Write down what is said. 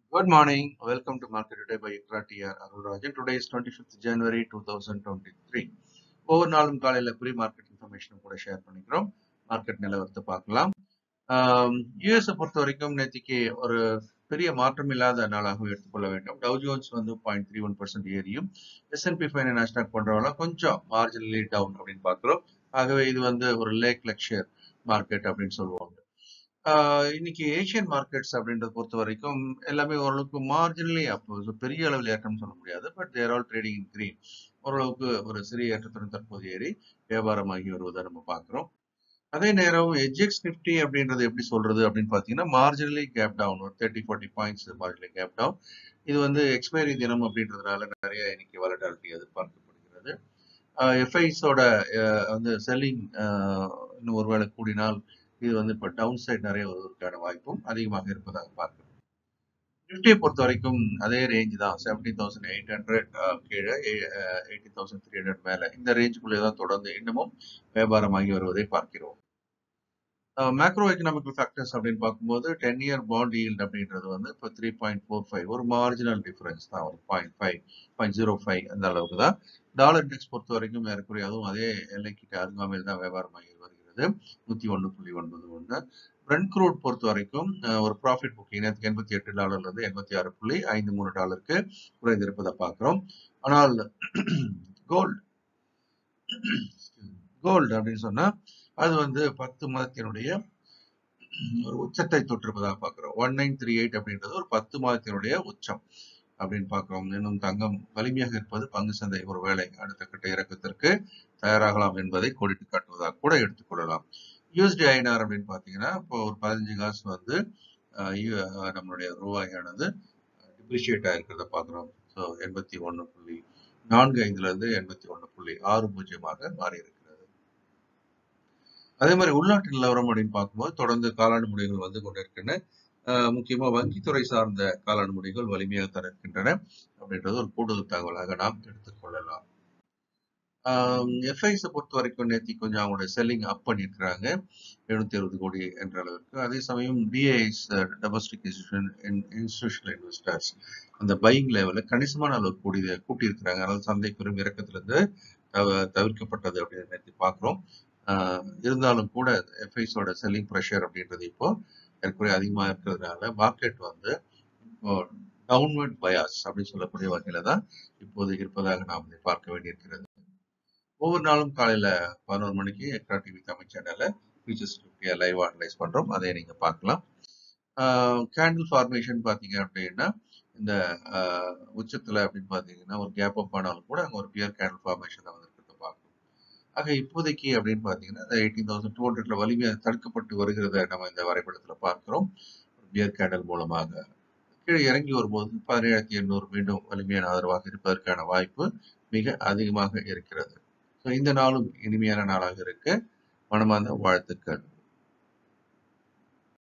Good morning. Welcome to Market Today by Ikra TR Arulrajan. Today is 25th January 2023. ஒவ்வொரு நாளும் காலையில pre market information கூட share பண்ணிக்கிறோம் market நிலவரத்தை பார்க்கலாம் யூஎஸ் பொறுத்த வரைக்கும் நேற்றுக்கு ஒரு பெரிய மாற்றம் இல்லாத நாளாகவும் எடுத்துக்கொள்ள வேண்டும் டவ் ஜோன்ஸ் வந்து பாயிண்ட் த்ரீ ஒன் பர்சன்ட் ஏறியும் எஸ்என்பி ஃபைவ் நாஸ்டாக் போன்றவெல்லாம் கொஞ்சம் மார்ஜினலி டவுன் அப்படின்னு பார்க்கிறோம் ஆகவே இது வந்து ஒரு லேக் லெக்ஷர் மார்க்கெட் அப்படின்னு சொல்லுவாங்க ஆஹ் இன்னைக்கு ஏஷியன் மார்க்கெட்ஸ் அப்படின்றத பொறுத்த வரைக்கும் எல்லாமே ஓரளவுக்கு மார்ஜினலி அப்போ பெரிய அளவில் ஏற்றம் சொல்ல முடியாது but there all trading in green ஓரளவுக்கு ஒரு சிறிய ஏற்றத்துடன் தற்போது ஏறி வியாபாரமாகி வருவதை நம்ம பார்க்கிறோம் அதே நேரம் எஜெக்ஸ் நிஃப்டி அப்படின்றது எப்படி சொல்றது அப்படின்னு பார்த்தீங்கன்னா மார்ஜினலி கேப் டவுன் ஒரு thirty forty points marginally gap down இது வந்து எக்ஸ்பைரி தினம் அப்படின்றதுனால நிறைய இன்னைக்கு வாலட்டாலிட்டி எதிர்பார்க்கப்படுகிறது எஃப்ஐஸோட வந்து செல்லிங் இன்னும் ஒருவேளை கூடினால் இது வந்து இப்போ டவுன் சைட் நிறைய வருவதற்கான வாய்ப்பும் அதிகமாக இருப்பதாக பார்க்கிறோம் நிஃப்டியை பொறுத்த வரைக்கும் அதே ரேஞ்ச் தான் செவன்டீன் தௌசண்ட் எயிட் ஹண்ட்ரட் கீழே எயிட்டி தௌசண்ட் த்ரீ ஹண்ட்ரட் மேலே இந்த ரேஞ்சுக்குள்ளே தான் தொடர்ந்து இன்னமும் வியாபாரமாகி வருவதை பார்க்கிறோம் மேக்ரோ எக்கனாமிக்கல் ஃபேக்டர்ஸ் அப்படின்னு பார்க்கும்போது டென் இயர் பாண்ட் ஈல்ட் அப்படின்றது வந்து இப்போ த்ரீ பாயிண்ட் ஃபோர் ஃபைவ் ஒரு மார்ஜினல் டிஃபரன்ஸ் தான் ஒரு point five point zero five அந்த அளவுக்கு தான் டாலர் இண்டெக்ஸ் பொறுத்த வரைக்கும் ஏறக்குறைய அதுவும் அதே எல்லைக்கிட்ட அருகாமையில் தான் வியாபாரமாகி வருகிறது நூற்றி ஒன்று புள்ளி ஒன்பது ஒன்று பிரெண்ட் க்ரூட் பொறுத்த வரைக்கும் ஒரு ப்ராஃபிட் புக்கிங் நேரத்துக்கு எண்பத்தி எட்டு டாலர்ல இருந்து எண்பத்தி ஆறு புள்ளி ஐந்து மூணு டாலருக்கு குறைந்திருப்பதை பார்க்கிறோம் ஆனால் கோல்டு கோல்டு அப்படின்னு சொன்னா அது வந்து பத்து மாதத்தினுடைய ஒரு உச்சத்தை தொற்றிருப்பதாக பார்க்கிறோம் ஒன் நைன் த்ரீ எயிட் அப்படின்றது ஒரு பத்து மாதத்தினுடைய உச்சம் அப்படின்னு பார்க்கிறோம் இன்னும் தங்கம் வலிமையாக இருப்பது பங்கு சந்தை ஒரு வேலை அடுத்த கட்ட இறக்கத்திற்கு தயாராகலாம் என்பதை கோடிட்டு காட்டுவதாக கூட எடுத்துக்கொள்ளலாம் யூஎஸ்டி ஐநார் அப்படின்னு பார்த்தீங்கன்னா இப்போ ஒரு பதினஞ்சு காசு வந்து நம்மளுடைய ரூபாயானது டிப்ரிஷியேட் ஆகிருக்கிறத பார்க்குறோம் ஸோ எண்பத்தி ஒன்று புள்ளி நான்கு ஐந்துல இருந்து எண்பத்தி ஒன்று புள்ளி ஆறு பூஜ்ஜியமாக மாறி இருக்கிறது அதே மாதிரி உள்நாட்டு நிலவரம் அப்படின்னு பார்க்கும்போது தொடர்ந்து காலாண்டு முடிவுகள் வந்து கொண்டிருக்கின்றன முக்கியமா வங்கித்துறை சார்ந்த காலாண்டு முடிவுகள் வலிமையாக தர இருக்கின்றன அப்படின்றது ஒரு கூடுதல் தகவலாக நாம் எடுத்துக்கொள்ளலாம் எஃப்ஐஸை பொறுத்த வரைக்கும் நேற்று கொஞ்சம் அவங்களுடைய செல்லிங் அப் பண்ணியிருக்கிறாங்க எழுநூத்தி அறுபது கோடி என்ற அளவுக்கு அதே சமயம் DIIs domestic institution institutional investors அந்த பையிங் லெவலில் கணிசமான அளவு கூடி கூட்டியிருக்கிறாங்க அதனால சந்தை பெரும் இறக்கத்திலிருந்து தவிர்க்கப்பட்டது அப்படின்னு நேற்று பார்க்குறோம் இருந்தாலும் கூட எஃப்ஐஸோட செல்லிங் ப்ரெஷர் அப்படின்றது இப்போ ஏற்கனவே அதிகமாக இருக்கிறதுனால மார்க்கெட் வந்து டவுன்வர்ட் பயாஸ் அப்படின்னு சொல்லக்கூடிய வகையில தான் இப்போது இருப்பதாக நாம் இதை பார்க்க வேண்டியிருக்கிறது ஒவ்வொரு நாளும் காலையில பதினோரு மணிக்கு எக்ரா டிவி தமிழ் சேனல்ல ஃபியூச்சர்ஸ் ஃபிஃப்டியா லைவ் அனலைஸ் பண்றோம் அதை நீங்க பார்க்கலாம் கேண்டில் ஃபார்மேஷன் பாத்தீங்க அப்படின்னா இந்த உச்சத்துல அப்படின்னு பாத்தீங்கன்னா ஒரு கேப் அப் ஆனாலும் கூட அங்க ஒரு பியர் கேண்டில் ஃபார்மேஷன் வந்திருக்கிறத பார்க்கணும் ஆக இப்போதைக்கு அப்படின்னு பாத்தீங்கன்னா எயிட்டீன் தௌசண்ட் டூ ஹண்ட்ரட்ல வலிமையாக தடுக்கப்பட்டு வருகிறத நம்ம இந்த வரைபடத்துல பார்க்கிறோம் பியர் கேண்டல் மூலமாக கீழே இறங்கி வரும்போது பதினேழாயிரத்தி எண்ணூறு மீண்டும் வலிமையான ஆதரவாக இருப்பதற்கான வாய்ப்பு மிக அதிகமாக இருக்கிறது ஸோ இந்த நாளும் இனிமையான நாளாக இருக்க மனமார்ந்த வாழ்த்துக்கள்